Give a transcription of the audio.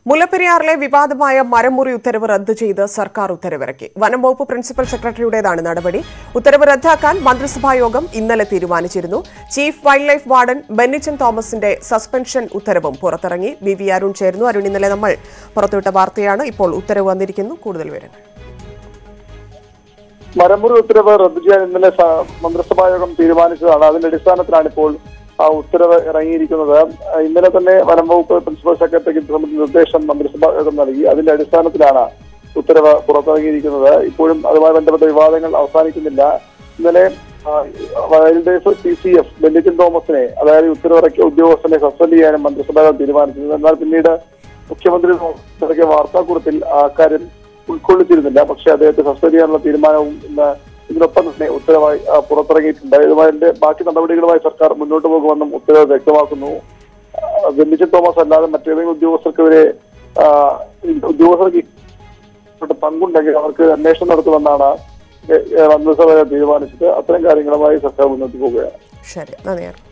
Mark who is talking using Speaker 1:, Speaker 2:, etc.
Speaker 1: മുല്ലപ്പെരിയാറിലെ വിവാദമായ മരമുറി ഉത്തരവ് റദ്ദ് ചെയ്ത് സർക്കാർ ഉത്തരവിറക്കി വനം വകുപ്പ് പ്രിൻസിപ്പൽ സെക്രട്ടറിയുടേതാണ് നടപടി ഉത്തരവ് റദ്ദാക്കാൻ മന്ത്രിസഭാ യോഗം ഇന്നലെ തീരുമാനിച്ചിരുന്നു chief wild life warden Bennichan തോമസിന്റെ സസ്പെൻഷൻ ഉത്തരവും പുറത്തിറങ്ങി ബി വി അരുൺ ചേർന്നു അരുൺ ഇന്നലെ നമ്മൾ പുറത്തുവിട്ട വാർത്തയാണ് ഇപ്പോൾ ഉത്തരവ് വന്നിരിക്കുന്നു കൂടുതൽ വിവരങ്ങൾ
Speaker 2: മരമുറി ഉത്തരവ് റദ്ദു ചെയ്യാൻ ഇന്നലെ സ- മന്ത്രിസഭാ യോഗം തീരുമാനിച്ചതാണ് അതിന്റെ അടിസ്ഥാനത്തിലാണ് ഇപ്പോൾ ആ ഉത്തരവ് ഇറങ്ങിയിരിക്കുന്നത് ആ, ഇന്നലെ തന്നെ വനം വകുപ്പ് പ്രിൻസിപ്പൽ സെക്രട്ടറിക്ക് ഇത് സംബന്ധിച്ച നിർദ്ദേശം മന്ത്രിസഭാ യോഗം നൽകി അതിന്റെ അടിസ്ഥാനത്തിലാണ് ഉത്തരവ് പുറത്തിറങ്ങിയിരിക്കുന്നത് ഇപ്പോഴും അതുമായി ബന്ധപ്പെട്ട വിവാദങ്ങൾ അവസാനിക്കുന്നില്ല ഇന്നലെ ആ, wild life C C F Bennichan തോമസിനെ അതായത് ഈ ഉത്തരവിറക്കിയ ഉദ്യോഗസ്ഥനെ സസ്പെൻഡ് ചെയ്യാനും മന്ത്രിസഭാ യോഗം തീരുമാനിച്ചത് എന്നാൽ പിന്നീട് മുഖ്യമന്ത്രി ഇറക്കിയ വാർത്താക്കുറിപ്പിൽ ആ കാര്യം ഉൾക്കൊള്ളിച്ചിരുന്നില്ല പക്ഷേ അദ്ദേഹത്തെ സസ്പെൻഡ് ചെയ്യാനുള്ള തീരുമാനവും ഇന്ന് ഇതിനൊപ്പം തന്നെ ഉത്തരവായി ആ, പുറത്തിറങ്ങിയിട്ടുണ്ട് ഇതുമായി ഇതിന്റെ ബാക്കി നടപടികളുമായി സർക്കാർ മുന്നോട്ട് പോകുമെന്നും ഉത്തരവ് വ്യക്തമാക്കുന്നു ആ, ബെന്നിച്ചൻ തോമസ് അല്ലാതെ മറ്റേതെങ്കിലും ഉദ്യോഗസ്ഥർക്കെതിരെ ആ, ഈ ഉദ്യോഗസ്ഥർക്ക് ഇങ്ങോട്ട് പങ്കുണ്ടെങ്കിൽ അവർക്ക് അന്വേഷണം നടത്തുമെന്നാണ് എ- എ- മന്ത്രിസഭ തീരുമാനിച്ചത് അത്തരം കാര്യങ്ങളുമായി സർക്കാർ മുന്നോട്ട് പോവുകയാണ്
Speaker 1: ശരി നന്ദി അരുൺ